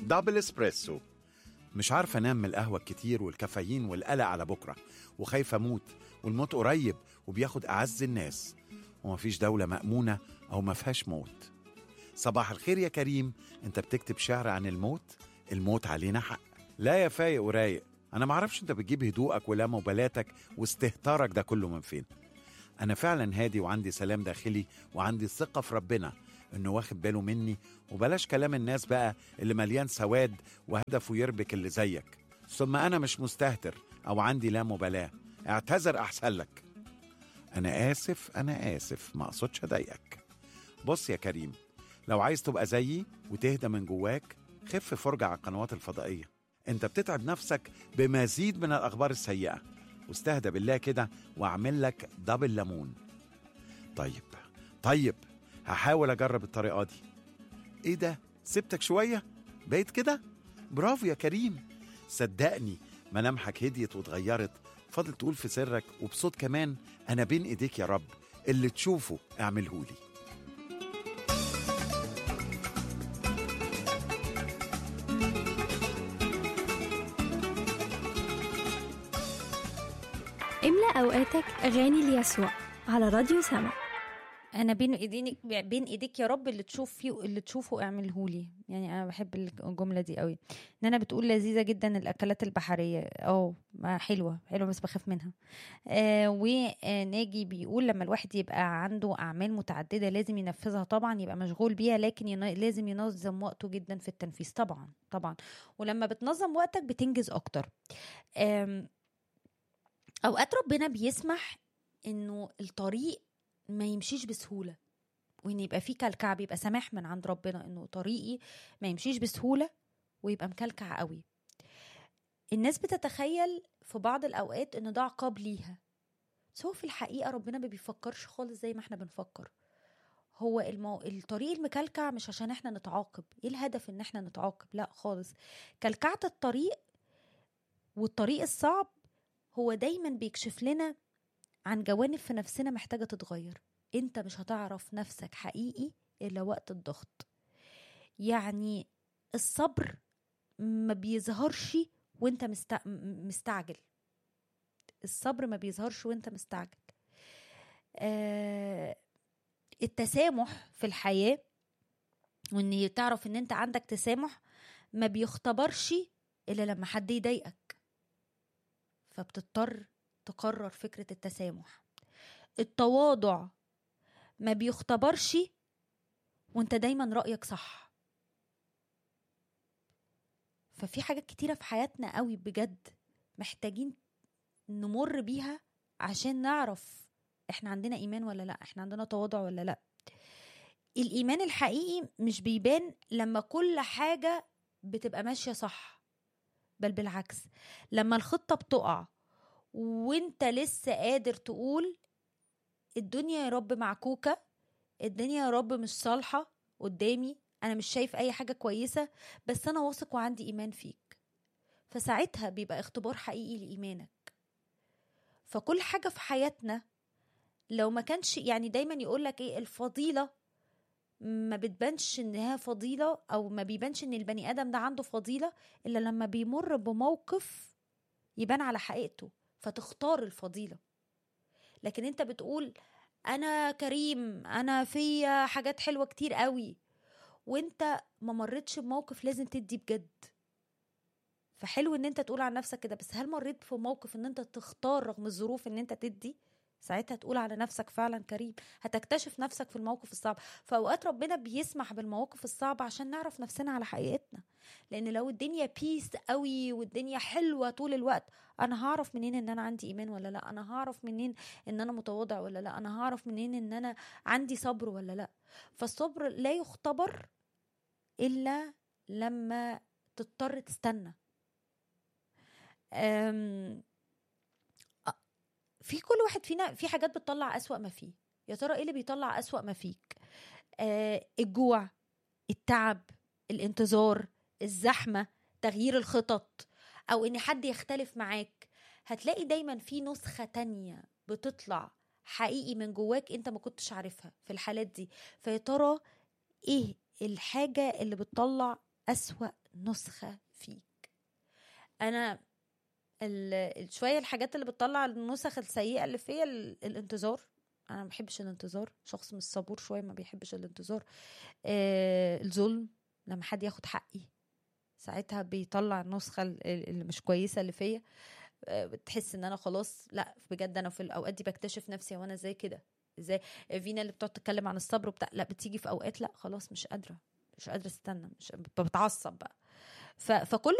دبل اسبريسو مش عارف انام من القهوه الكتير والكافيين والقلق على بكره وخايف اموت والموت قريب وبياخد اعز الناس ومفيش دوله مامونه او ما فيهاش موت صباح الخير يا كريم انت بتكتب شعر عن الموت الموت علينا حق لا يا فايق ورايق انا معرفش انت بتجيب هدوءك ولا مبالاتك واستهتارك ده كله من فين انا فعلا هادي وعندي سلام داخلي وعندي ثقه في ربنا انه واخد باله مني وبلاش كلام الناس بقى اللي مليان سواد وهدفه يربك اللي زيك ثم انا مش مستهتر او عندي لا مبالاه اعتذر احسن لك انا اسف انا اسف ما اقصدش اضايقك بص يا كريم لو عايز تبقى زيي وتهدى من جواك خف فرجة على القنوات الفضائية انت بتتعب نفسك بمزيد من الاخبار السيئة واستهدى بالله كده واعمل لك دبل ليمون طيب طيب هحاول اجرب الطريقة دي ايه ده سبتك شوية بقيت كده برافو يا كريم صدقني ملامحك هديت واتغيرت فاضل تقول في سرك وبصوت كمان انا بين ايديك يا رب اللي تشوفه اعملهولي املأ أوقاتك أغاني ليسوع على راديو سما انا بين ايدينك بين ايديك يا رب اللي تشوف فيه اللي تشوفه اعمله لي يعني انا بحب الجمله دي قوي ان انا بتقول لذيذه جدا الاكلات البحريه اه ما حلوه حلوه بس بخاف منها آه وناجي بيقول لما الواحد يبقى عنده اعمال متعدده لازم ينفذها طبعا يبقى مشغول بيها لكن ين... لازم ينظم وقته جدا في التنفيذ طبعا طبعا ولما بتنظم وقتك بتنجز اكتر آم... اوقات ربنا بيسمح انه الطريق ما يمشيش بسهوله وان يبقى في كلكع بيبقى سماح من عند ربنا انه طريقي ما يمشيش بسهوله ويبقى مكلكع قوي الناس بتتخيل في بعض الاوقات ان ده عقاب ليها بس هو في الحقيقه ربنا ما بيفكرش خالص زي ما احنا بنفكر هو المو... الطريق المكلكع مش عشان احنا نتعاقب ايه الهدف ان احنا نتعاقب لا خالص كلكعة الطريق والطريق الصعب هو دايما بيكشف لنا عن جوانب في نفسنا محتاجة تتغير انت مش هتعرف نفسك حقيقي الا وقت الضغط يعني الصبر ما بيظهرش وانت مست... مستعجل الصبر ما بيظهرش وانت مستعجل آه التسامح في الحياة وان تعرف ان انت عندك تسامح ما بيختبرش الا لما حد يضايقك فبتضطر تقرر فكرة التسامح التواضع ما بيختبرش وانت دايما رأيك صح ففي حاجات كتيرة في حياتنا قوي بجد محتاجين نمر بيها عشان نعرف احنا عندنا ايمان ولا لا احنا عندنا تواضع ولا لا الايمان الحقيقي مش بيبان لما كل حاجة بتبقى ماشية صح بل بالعكس لما الخطة بتقع وانت لسه قادر تقول الدنيا يا رب معكوكة الدنيا يا رب مش صالحة قدامي انا مش شايف اي حاجة كويسة بس انا واثق وعندي ايمان فيك فساعتها بيبقى اختبار حقيقي لإيمانك فكل حاجة في حياتنا لو ما كانش يعني دايما يقولك ايه الفضيلة ما بتبانش انها فضيلة او ما بيبانش ان البني ادم ده عنده فضيلة الا لما بيمر بموقف يبان على حقيقته فتختار الفضيلة لكن انت بتقول انا كريم انا فيا حاجات حلوة كتير قوي وانت ما مرتش بموقف لازم تدي بجد فحلو ان انت تقول عن نفسك كده بس هل مريت في موقف ان انت تختار رغم الظروف ان انت تدي ساعتها تقول على نفسك فعلا كريم هتكتشف نفسك في الموقف الصعب فاوقات ربنا بيسمح بالمواقف الصعبه عشان نعرف نفسنا على حقيقتنا لان لو الدنيا بيس قوي والدنيا حلوه طول الوقت انا هعرف منين ان انا عندي ايمان ولا لا انا هعرف منين ان انا متواضع ولا لا انا هعرف منين ان انا عندي صبر ولا لا فالصبر لا يختبر الا لما تضطر تستنى أم في كل واحد فينا في حاجات بتطلع أسوأ ما فيه يا ترى ايه اللي بيطلع أسوأ ما فيك آه الجوع التعب الانتظار الزحمة تغيير الخطط أو إن حد يختلف معاك هتلاقي دايما في نسخة تانية بتطلع حقيقي من جواك انت ما كنتش عارفها في الحالات دي فيا ترى ايه الحاجة اللي بتطلع أسوأ نسخه فيك انا ال- ال- شويه الحاجات اللي بتطلع النسخ السيئه اللي فيا ال- الانتظار انا ما بحبش الانتظار شخص مش صبور شويه ما بيحبش الانتظار آه الظلم لما حد ياخد حقي ساعتها بيطلع النسخه ال- ال- اللي مش كويسه اللي فيا آه، بتحس ان انا خلاص لا بجد انا في الاوقات دي بكتشف نفسي وانا ازاي كده ازاي فينا اللي بتقعد تتكلم عن الصبر وبتاع لا بتيجي في اوقات لا خلاص مش قادره مش قادره استنى مش بتعصب بقى ف... فكل